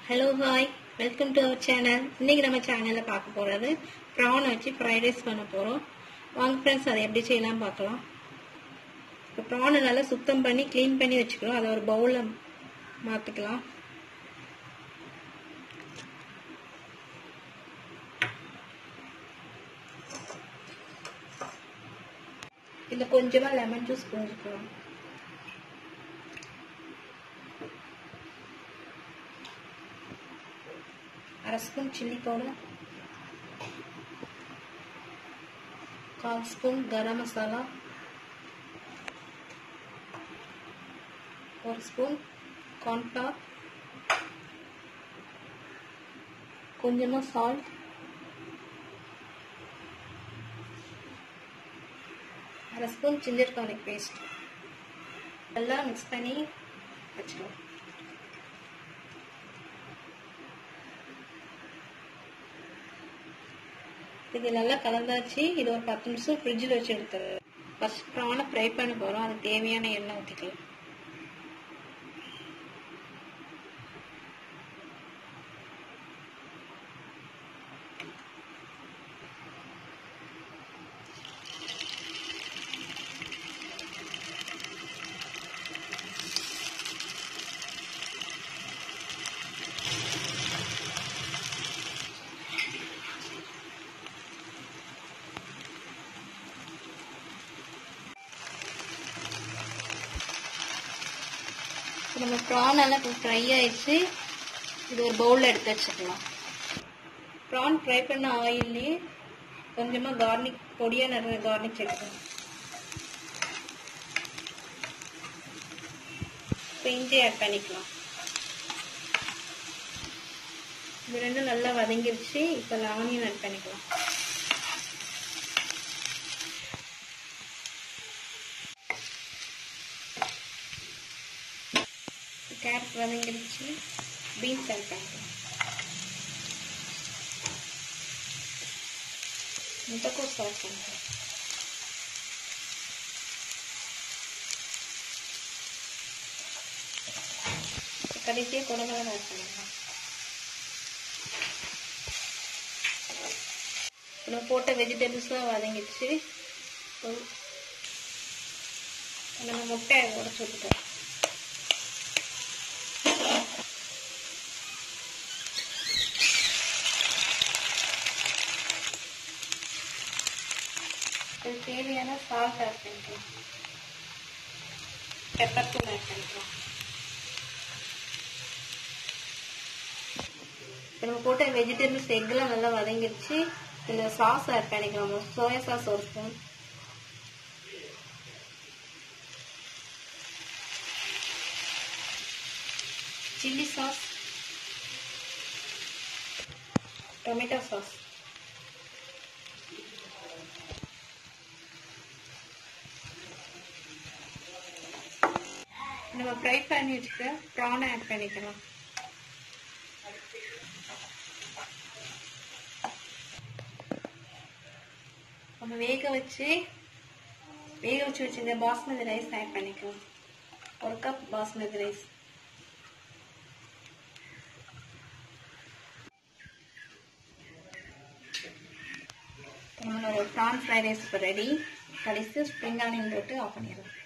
hello hi welcome to our channel இன்னைக்கு நம்ம சேனலில் பார்க்க போகிறது ப்ரான் வச்சு ஃப்ரைட் ரைஸ் பண்ண போகிறோம் வாங்க ஃப்ரெண்ட்ஸ் அதை எப்படி செய்யலாம் பார்க்கலாம் இப்போ ப்ரானை நல்லா சுத்தம் பண்ணி க்ளீன் பண்ணி வச்சுக்கிறோம் அதை ஒரு பவுலில் மாற்றிக்கலாம் இதில் கொஞ்சமாக லெமன் ஜூஸ் புரிஞ்சுக்கலாம் அரை ஸ்பூன் சில்லி பவுடர் கால் ஸ்பூன் கரம் மசாலா ஒரு ஸ்பூன் கார்ன்ஃப்ளவர் கொஞ்சமாக சால்ட் அரை ஸ்பூன் ஜிஞ்சர் கார்லிக் பேஸ்ட் எல்லாம் மிக்ஸ் பண்ணி வச்சுக்கலாம் இது நல்லா கலந்தாச்சு இது ஒரு பத்து நிமிஷம் ஃப்ரிட்ஜில் வச்சு எடுத்துரு ஃபர்ஸ்ட் ப்ரானை ஃப்ரை பண்ண போகிறோம் அதுக்கு தேவையான எண்ணெய் ஊற்றிக்கலாம் நம்ம ப்ரான் எல்லாம் இப்போ ஃப்ரை ஆயிடுச்சு இது ஒரு பவுலில் எடுத்து வச்சுக்கலாம் ப்ரான் ஃப்ரை பண்ண ஆயில்லையே கொஞ்சமாக கார்னிக் பொடியாக நிறைய கார்னிக் சேர்க்கணும் இப்போ இஞ்சி ஆட் பண்ணிக்கலாம் இது ரெண்டும் நல்லா வதங்கிருச்சு இப்போ ஆனியன் ஆட் பண்ணிக்கலாம் கேரட் வதங்கிடுச்சு பீன்ஸ் ஆட் பண்ணிக்கலாம் முட்டைக்கோஸ் ஆட் பண்ணிக்கலாம் கடைசியாக குடமிளகா ஆட் பண்ணிக்கலாம் நம்ம போட்ட வெஜிடபிள்ஸ்லாம் வதங்கிடுச்சு நம்ம முட்டை உடச்சு விட்டுட்டோம் இது தேவையான சால்ட் ஆட் பண்ணிக்கலாம் பெப்பர் தூள் ஆட் பண்ணிக்கலாம் இப்போ நம்ம போட்ட வெஜிடபிள்ஸ் எக்லாம் நல்லா வதங்கிடுச்சு இந்த சாஸ் ஆட் பண்ணிக்கலாம் சோயா சாஸ் ஒரு spoon chilli sauce tomato sauce நம்ம ஃப்ரை பண்ணி வச்சுக்க ப்ரானை ஆட் பண்ணிக்கலாம் நம்ம வேக வச்சு வேக வச்சு வச்சுருக்க பாஸ்மதி ரைஸ் ஆட் பண்ணிக்கலாம் ஒரு கப் பாஸ்மதி ரைஸ் நம்மளோட ப்ரான் ஃப்ரைட் ரைஸ் இப்போ ரெடி கடைசி ஸ்ப்ரிங் ஆனியன் போட்டு ஆஃப் பண்ணிடலாம்